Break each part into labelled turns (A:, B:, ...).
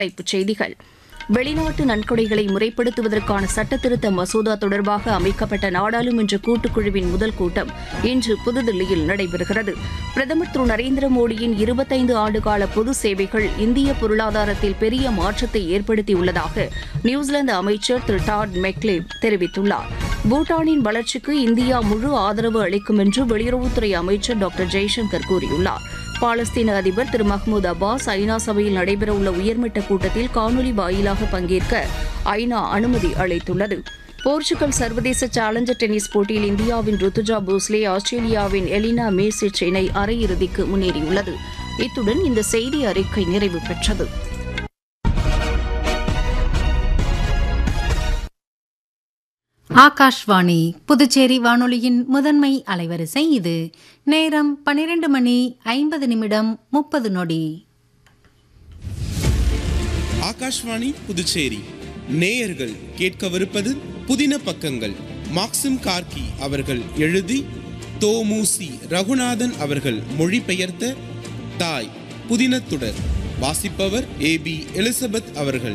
A: தலைப்புச் செய்திகள் வெளிநாட்டு நன்கொடைகளை முறைப்படுத்துவதற்கான சட்டத்திருத்த மசோதா தொடர்பாக அமைக்கப்பட்ட நாடாளுமன்ற கூட்டுக்குழுவின் முதல் கூட்டம் இன்று புதுதில்லியில் நடைபெறுகிறது பிரதமர் திரு நரேந்திர மோடியின் இருபத்தைந்து ஆண்டுகால பொது சேவைகள் இந்திய பொருளாதாரத்தில் பெரிய மாற்றத்தை ஏற்படுத்தியுள்ளதாக நியூசிலாந்து அமைச்சர் திரு டாட் மெக்லேவ் தெரிவித்துள்ளார் பூட்டானின் வளர்ச்சிக்கு இந்தியா முழு ஆதரவு அளிக்கும் என்று வெளியுறவுத்துறை அமைச்சர் டாக்டர் ஜெய்சங்கர் கூறியுள்ளார் பாலஸ்தீன அதிபர் திரு மஹ்மூத் அப்பாஸ் ஐநா சபையில் நடைபெறவுள்ள உயர்மட்ட கூட்டத்தில் காணொலி வாயிலாக பங்கேற்க ஐநா அனுமதி அளித்துள்ளது போர்ச்சுகல் சர்வதேச சேலஞ்சர் டென்னிஸ் போட்டியில் இந்தியாவின் ருத்துஜா போஸ்லே ஆஸ்திரேலியாவின் எலினா மேசிச் இணை அரையிறுதிக்கு முன்னேறியுள்ளது இத்துடன் இந்த செய்தி அறிக்கை நிறைவு பெற்றது
B: ஆகாஷ்வாணி புதுச்சேரி வானொலியின் முதன்மை அலைவரிசை இது நேரம் பனிரெண்டு மணி ஐம்பது நிமிடம் முப்பது நொடி
C: ஆகாஷ்வாணி புதுச்சேரி நேயர்கள் கேட்கவிருப்பது புதின பக்கங்கள் மாக்சிம் கார்கி அவர்கள் எழுதி தோமுசி ரகுநாதன் அவர்கள் மொழிபெயர்த்த தாய் புதினத்துடர் வாசிப்பவர் ஏ பி எலிசபெத் அவர்கள்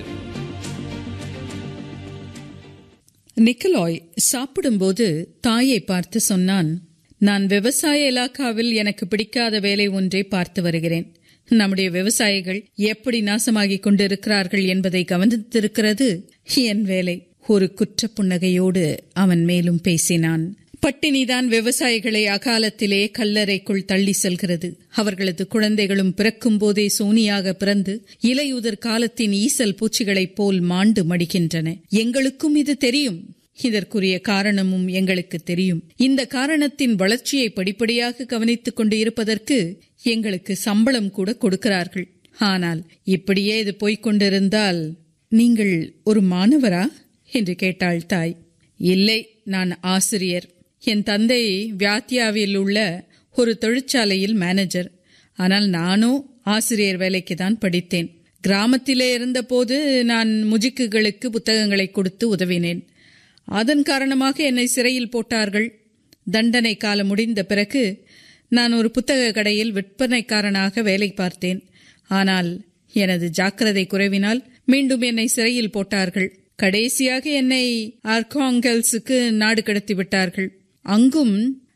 D: நிக்கலாய் சாப்பிடும்போது தாயை பார்த்து சொன்னான் நான் விவசாய இலாக்காவில் எனக்கு பிடிக்காத வேலை ஒன்றை பார்த்து வருகிறேன் நம்முடைய விவசாயிகள் எப்படி நாசமாகிக் கொண்டிருக்கிறார்கள் என்பதை கவனித்திருக்கிறது என் வேலை ஒரு குற்ற புன்னகையோடு அவன் மேலும் பேசினான் பட்டினிதான் விவசாயிகளை அகாலத்திலே கல்லறைக்குள் தள்ளி செல்கிறது அவர்களது குழந்தைகளும் பிறக்கும் போதே சோனியாக பிறந்து இலையுதிர் காலத்தின் ஈசல் பூச்சிகளைப் போல் மாண்டு மடிக்கின்றன எங்களுக்கும் இது தெரியும் இதற்குரிய காரணமும் எங்களுக்கு தெரியும் இந்த காரணத்தின் வளர்ச்சியை படிப்படியாக கவனித்துக் கொண்டு இருப்பதற்கு எங்களுக்கு சம்பளம் கூட கொடுக்கிறார்கள் ஆனால் இப்படியே இது போய்க் கொண்டிருந்தால் நீங்கள் ஒரு மாணவரா என்று கேட்டாள் தாய் இல்லை நான் ஆசிரியர் என் தந்தை வியாத்தியாவில் உள்ள ஒரு தொழிற்சாலையில் மேனேஜர் ஆனால் நானும் ஆசிரியர் வேலைக்கு தான் படித்தேன் கிராமத்திலே இருந்தபோது நான் முஜிக்குகளுக்கு புத்தகங்களை கொடுத்து உதவினேன் அதன் காரணமாக என்னை சிறையில் போட்டார்கள் தண்டனை காலம் முடிந்த பிறகு நான் ஒரு புத்தக கடையில் விற்பனைக்காரனாக வேலை பார்த்தேன் ஆனால் எனது ஜாக்கிரதை குறைவினால் மீண்டும் என்னை சிறையில் போட்டார்கள் கடைசியாக என்னை ஆர்காங்கல்ஸுக்கு நாடு கடத்தி விட்டார்கள் அங்கும்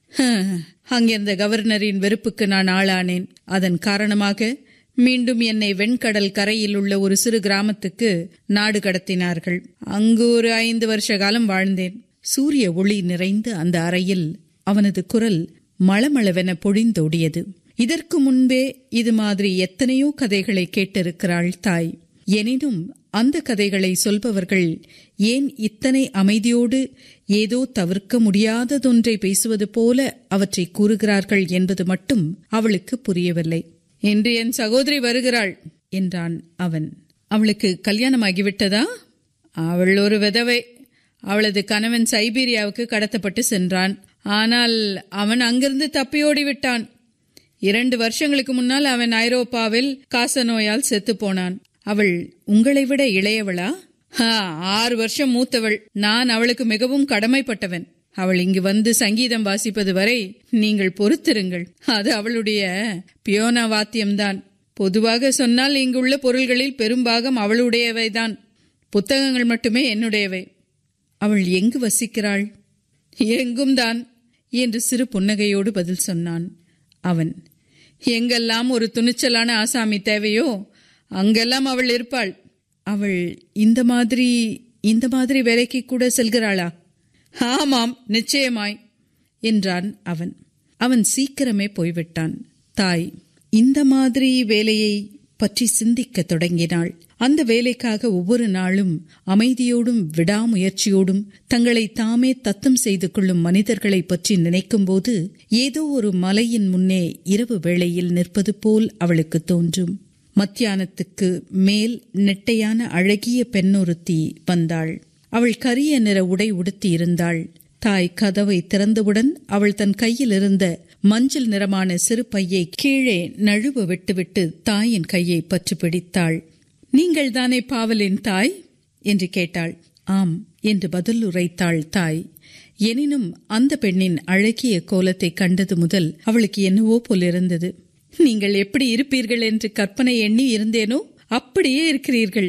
D: அங்கிருந்த கவர்னரின் வெறுப்புக்கு நான் ஆளானேன் அதன் காரணமாக மீண்டும் என்னை வெண்கடல் கரையில் உள்ள ஒரு சிறு கிராமத்துக்கு நாடு கடத்தினார்கள் அங்கு ஒரு ஐந்து வருஷ காலம் வாழ்ந்தேன் சூரிய ஒளி நிறைந்த அந்த அறையில் அவனது குரல் மளமளவென பொழிந்தோடியது இதற்கு முன்பே இது மாதிரி எத்தனையோ கதைகளை கேட்டிருக்கிறாள் தாய் எனினும் அந்த கதைகளை சொல்பவர்கள் ஏன் இத்தனை அமைதியோடு ஏதோ தவிர்க்க முடியாததொன்றை பேசுவது போல அவற்றை கூறுகிறார்கள் என்பது மட்டும் அவளுக்கு புரியவில்லை இன்று என் சகோதரி வருகிறாள் என்றான் அவன் அவளுக்கு கல்யாணமாகிவிட்டதா அவள் ஒரு விதவை அவளது கணவன் சைபீரியாவுக்கு கடத்தப்பட்டு சென்றான் ஆனால் அவன் அங்கிருந்து தப்பியோடி விட்டான் இரண்டு வருஷங்களுக்கு முன்னால் அவன் ஐரோப்பாவில் காச நோயால் செத்து போனான் அவள் உங்களை விட இளையவளா ஆறு வருஷம் மூத்தவள் நான் அவளுக்கு மிகவும் கடமைப்பட்டவன் அவள் இங்கு வந்து சங்கீதம் வாசிப்பது வரை நீங்கள் பொறுத்திருங்கள் அது அவளுடைய பியோனா வாத்தியம்தான் பொதுவாக சொன்னால் இங்குள்ள பொருள்களில் பெரும்பாகம் அவளுடையவைதான் புத்தகங்கள் மட்டுமே என்னுடையவை அவள் எங்கு வசிக்கிறாள் எங்கும் தான் என்று சிறு புன்னகையோடு பதில் சொன்னான் அவன் எங்கெல்லாம் ஒரு துணிச்சலான ஆசாமி தேவையோ அங்கெல்லாம் அவள் இருப்பாள் அவள் இந்த மாதிரி இந்த மாதிரி வேலைக்கு கூட செல்கிறாளா ஆமாம் நிச்சயமாய் என்றான் அவன் அவன் சீக்கிரமே போய்விட்டான் தாய் இந்த மாதிரி வேலையை பற்றி சிந்திக்க தொடங்கினாள் அந்த வேலைக்காக ஒவ்வொரு நாளும் அமைதியோடும் விடாமுயற்சியோடும் தங்களை தாமே தத்தம் செய்து கொள்ளும் மனிதர்களை பற்றி நினைக்கும்போது ஏதோ ஒரு மலையின் முன்னே இரவு வேளையில் நிற்பது போல் அவளுக்கு தோன்றும் மத்தியானத்துக்கு மேல் நெட்டையான அழகிய பெண்ணொருத்தி வந்தாள் அவள் கரிய நிற உடை உடுத்தி இருந்தாள் தாய் கதவை திறந்தவுடன் அவள் தன் கையில் இருந்த மஞ்சள் நிறமான சிறு பையை கீழே நழுவ விட்டுவிட்டு தாயின் கையை பற்றி பிடித்தாள் நீங்கள் தானே பாவலின் தாய் என்று கேட்டாள் ஆம் என்று பதில் உரைத்தாள் தாய் எனினும் அந்த பெண்ணின் அழகிய கோலத்தை கண்டது முதல் அவளுக்கு என்னவோ போலிருந்தது நீங்கள் எப்படி இருப்பீர்கள் என்று கற்பனை எண்ணி இருந்தேனோ அப்படியே இருக்கிறீர்கள்